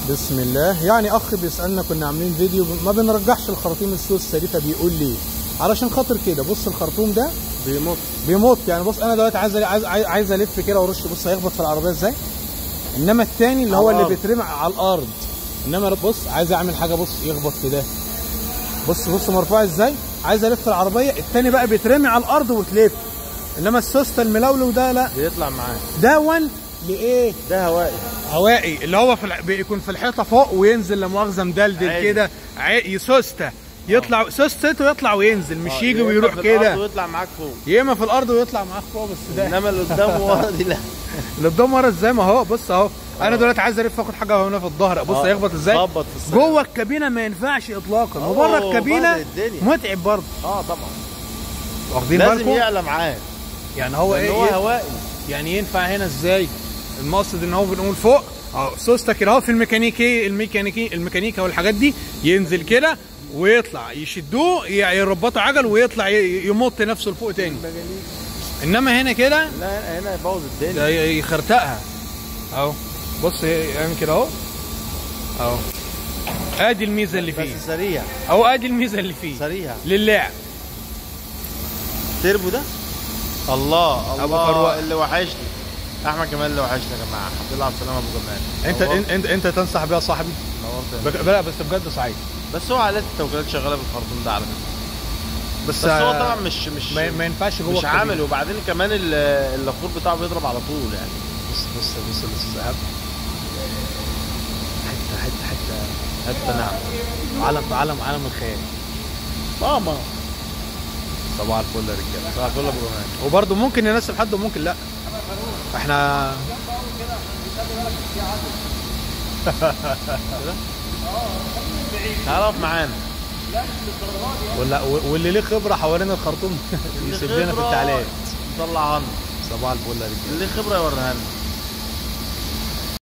بسم الله يعني اخ بيسالنا كنا عاملين فيديو ما بنرجحش الخراطيم السوسته دي فبيقول لي علشان خاطر كده بص الخرطوم ده بيمط بيمط يعني بص انا دلوقتي عايز عايز عايز الف كده وارش بص هيخبط في العربيه ازاي انما التاني اللي على هو اللي الأرض. بيترمي على الارض انما بص عايز اعمل حاجه بص يخبط في ده بص بص مرفوع ازاي عايز الف العربيه التاني بقى بيترمي على الارض وتلف انما السوسته الملولو ده لا بيطلع معاه ده ون لايه ده هوائي هوائي اللي هو في الع- بيكون في الحيطه فوق وينزل لمؤاخذه مدلدل عادي. كده عي- سوسته يطلع سوسته يطلع وينزل مش آه، يجي يا إما ويروح في الأرض كده ويطلع معاك فوق يا اما في الارض ويطلع معاك فوق بس ده انما اللي قدام ورا دي لا اللي قدام ورا ازاي ما هو بص اهو انا دلوقتي عايز الف اخد حاجه هنا في الظهر بص آه، هيخبط ازاي خبط في السقف. جوه الكابينه ما ينفعش اطلاقا أوه، وبره الكابينه بهدل الدنيا. متعب برضه اه طبعا واخدين لازم بالكم يعلى معاه يعني هو لان ايه هو إيه؟ هوائي يعني ينفع هنا ازاي المقصد ان هو بنقول فوق اه سوسته كده اهو في الميكانيكي الميكانيكي الميكانيكا والحاجات دي ينزل كده ويطلع يشدوه ي- يربطوا عجل ويطلع ي- يمط نفسه لفوق تاني انما هنا كده لا هنا يبوظ الدنيا ده ي- يخرتقها اهو بص يعمل كده اهو اهو ادي الميزه اللي فيه بس سريع اهو ادي الميزه اللي فيه سريع للعب تربو ده الله أبو الله فروة. اللي وحشني احمد كمال اللي وحشني يا جماعه الحمد لله على السلامه ابو جمال انت نورت- انت انت تنصح بيها صاحبي نورت بك- لا بس بجد صعيد بس هو عائلات التوكيلات شغاله بالخرطوم ده على فكره بس, بس هو آه، طبعا مش مش ما, ما ينفعش جوه مش الكابينة. عامل وبعدين كمان ال- اللافور بتاعه بيضرب على طول يعني بص بص بص الاستاذ ايهاب حته حته حته حتى نعم عالم عالم عالم الخيال ماما صباح الفل يا رجاله صباح الفل يا ابو جمال وبرضه ممكن يناسب حد وممكن لا احنا تعال اقف معانا ولا واللي ليه خبره حوالين الخرطوم يسيب لنا في خبرة التعليقات نطلعها لنا صباح الفل يا رجاله اللي خبره يوريها لنا